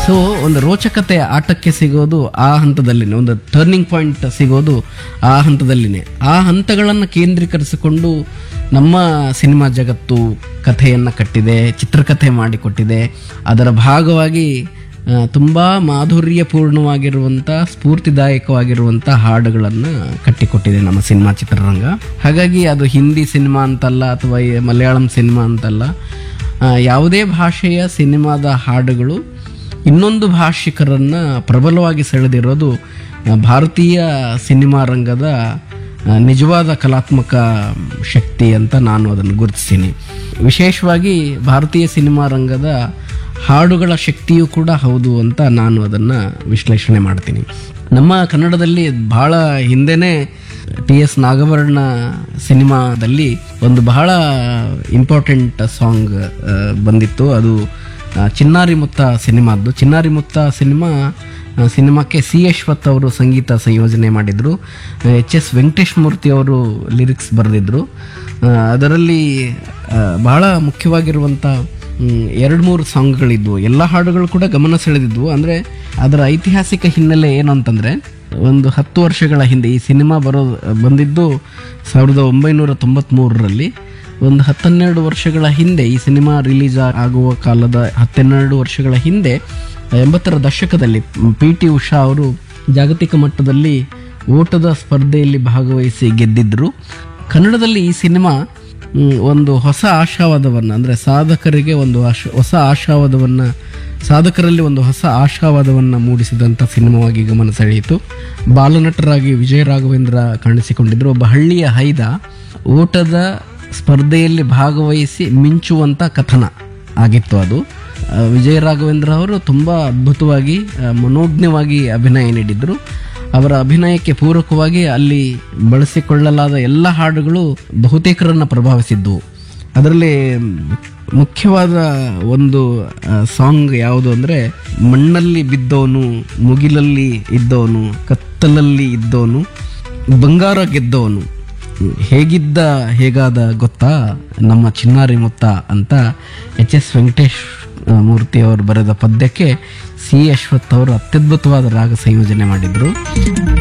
so ಒಂದು ರೋಚಕತೆ ಆಟಕ್ಕೆ ಸಿಗೋದು ಆ ಹಂತದಲ್ಲಿನೇ ಒಂದು ಟರ್ನಿಂಗ್ ಪಾಯಿಂಟ್ ಸಿಗೋದು ಆ ಹಂತದಲ್ಲಿನೇ ಆ ಹಂತಗಳನ್ನು ಕೇಂದ್ರೀಕರಿಸಿಕೊಂಡು ನಮ್ಮ ಸಿನಿಮಾ ಜಗತ್ತು ಕಥೆಯನ್ನು ಕಟ್ಟಿದೆ ಚಿತ್ರಕಥೆ ಮಾಡಿಕೊಟ್ಟಿದೆ ಅದರ ಭಾಗವಾಗಿ ಆ, ತುಂಬಾ ಮಾಧುರ್ಯಪೂರ್ಣವಾಗಿರುವಂಥ ಸ್ಫೂರ್ತಿದಾಯಕವಾಗಿರುವಂಥ ಹಾಡುಗಳನ್ನು ಕಟ್ಟಿಕೊಟ್ಟಿದೆ ನಮ್ಮ ಸಿನಿಮಾ ಚಿತ್ರರಂಗ ಹಾಗಾಗಿ ಅದು ಹಿಂದಿ ಸಿನಿಮಾ ಅಂತಲ್ಲ ಅಥವಾ ಈ ಮಲಯಾಳಂ ಸಿನಿಮಾ ಅಂತಲ್ಲ ಆ, ಯಾವುದೇ ಭಾಷೆಯ ಸಿನಿಮಾದ ಹಾಡುಗಳು ಇನ್ನೊಂದು ಭಾಷಿಕರನ್ನ ಪ್ರಬಲವಾಗಿ ಸೆಳೆದಿರೋದು ಆ, ಭಾರತೀಯ ಸಿನಿಮಾ ರಂಗದ ಆ, ನಿಜವಾದ ಕಲಾತ್ಮಕ ಶಕ್ತಿ ಅಂತ ನಾನು ಅದನ್ನು ಗುರುತಿಸ್ತೀನಿ ವಿಶೇಷವಾಗಿ ಭಾರತೀಯ ಸಿನಿಮಾ ರಂಗದ ಹಾಡುಗಳ ಶಕ್ತಿಯೂ ಕೂಡ ಹೌದು ಅಂತ ನಾನು ಅದನ್ನು ವಿಶ್ಲೇಷಣೆ ಮಾಡ್ತೀನಿ ನಮ್ಮ ಕನ್ನಡದಲ್ಲಿ ಬಹಳ ಹಿಂದೆನೇ ಟಿ ಎಸ್ ನಾಗವರ್ಣ ಸಿನಿಮಾದಲ್ಲಿ ಒಂದು ಬಹಳ ಇಂಪಾರ್ಟೆಂಟ್ ಸಾಂಗ್ ಬಂದಿತ್ತು ಅದು ಆ, ಚಿನ್ನಾರಿ ಮುತ್ತ ಸಿನಿಮಾದ್ದು ಚಿನ್ನಾರಿ ಮುತ್ತ ಸಿನಿಮಾ ಆ, ಸಿನಿಮಾಕ್ಕೆ ಸಿ ಯಶ್ವತ್ ಅವರು ಸಂಗೀತ ಸಂಯೋಜನೆ ಮಾಡಿದರು ಎಚ್ ಎಸ್ ವೆಂಕಟೇಶ್ ಮೂರ್ತಿ ಅವರು ಲಿರಿಕ್ಸ್ ಬರೆದಿದ್ರು ಆ, ಅದರಲ್ಲಿ ಆ, ಬಹಳ ಮುಖ್ಯವಾಗಿರುವಂಥ ಎರಡು ಮೂರು ಸಾಂಗ್ಗಳಿದ್ವು ಎಲ್ಲ ಹಾಡುಗಳು ಕೂಡ ಗಮನ ಸೆಳೆದಿದ್ವು ಅಂದರೆ ಅದರ ಐತಿಹಾಸಿಕ ಹಿನ್ನೆಲೆ ಏನು ಅಂತಂದರೆ ಒಂದು ಹತ್ತು ವರ್ಷಗಳ ಹಿಂದೆ ಈ ಸಿನಿಮಾ ಬರೋ ಬಂದಿದ್ದು ಸಾವಿರದ ಒಂಬೈನೂರ ತೊಂಬತ್ತ್ಮೂರರಲ್ಲಿ ಒಂದು ಹತ್ತನ್ನೆರಡು ವರ್ಷಗಳ ಹಿಂದೆ ಈ ಸಿನಿಮಾ ರಿಲೀಸ್ ಆಗುವ ಕಾಲದ ಹತ್ತೆರಡು ವರ್ಷಗಳ ಹಿಂದೆ ಎಂಬತ್ತರ ದಶಕದಲ್ಲಿ ಪಿ ಟಿ ಉಷಾ ಅವರು ಜಾಗತಿಕ ಮಟ್ಟದಲ್ಲಿ ಓಟದ ಸ್ಪರ್ಧೆಯಲ್ಲಿ ಭಾಗವಹಿಸಿ ಗೆದ್ದಿದ್ರು ಕನ್ನಡದಲ್ಲಿ ಈ ಸಿನಿಮಾ ಮ್, ಒಂದು ಹೊಸ ಆಶಾವಾದವನ್ನು ಅಂದರೆ ಸಾಧಕರಿಗೆ ಒಂದು ಆಶ ಹೊಸ ಆಶಾವಾದವನ್ನು ಸಾಧಕರಲ್ಲಿ ಒಂದು ಹೊಸ ಆಶಾವಾದವನ್ನು ಮೂಡಿಸಿದಂಥ ಸಿನಿಮಾವಾಗಿ ಗಮನ ಸೆಳೆಯಿತು ಬಾಲನಟರಾಗಿ ವಿಜಯ ರಾಘವೇಂದ್ರ ಕಾಣಿಸಿಕೊಂಡಿದ್ರು ಒಬ್ಬ ಹಳ್ಳಿಯ ಹೈದ ಓಟದ ಸ್ಪರ್ಧೆಯಲ್ಲಿ ಭಾಗವಹಿಸಿ ಮಿಂಚುವಂಥ ಕಥನ ಆಗಿತ್ತು ಅದು ಆ, ವಿಜಯ ರಾಘವೇಂದ್ರ ಅವರು ತುಂಬ ಅದ್ಭುತವಾಗಿ ಆ, ಮನೋಜ್ಞವಾಗಿ ಅಭಿನಯ ನೀಡಿದ್ರು ಅವರ ಅಭಿನಯಕ್ಕೆ ಪೂರಕವಾಗಿ ಅಲ್ಲಿ ಬಳಸಿಕೊಳ್ಳಲಾದ ಎಲ್ಲ ಹಾಡುಗಳು ಬಹುತೇಕರನ್ನ ಪ್ರಭಾವಿಸಿದ್ದವು ಅದರಲ್ಲಿ ಮುಖ್ಯವಾದ ಒಂದು ಸಾಂಗ್ ಯಾವುದು ಅಂದರೆ ಮಣ್ಣಲ್ಲಿ ಬಿದ್ದವನು ಮುಗಿಲಲ್ಲಿ ಇದ್ದವನು ಕತ್ತಲಲ್ಲಿ ಇದ್ದವನು ಬಂಗಾರ ಗೆದ್ದವನು ಹೇಗಿದ್ದ ಹೇಗಾದ ಗೊತ್ತಾ ನಮ್ಮ ಚಿನ್ನಾರಿ ಮುತ್ತ ಅಂತ ಎಚ್ ಎಸ್ ವೆಂಕಟೇಶ್ ಆ, ಮೂರ್ತಿ ಅವರು ಬರೆದ ಪದ್ಯಕ್ಕೆ ಸಿ ಅಶ್ವಥ್ ಅವರು ಅತ್ಯದ್ಭುತವಾದ ರಾಗ ಸಂಯೋಜನೆ ಮಾಡಿದ್ರು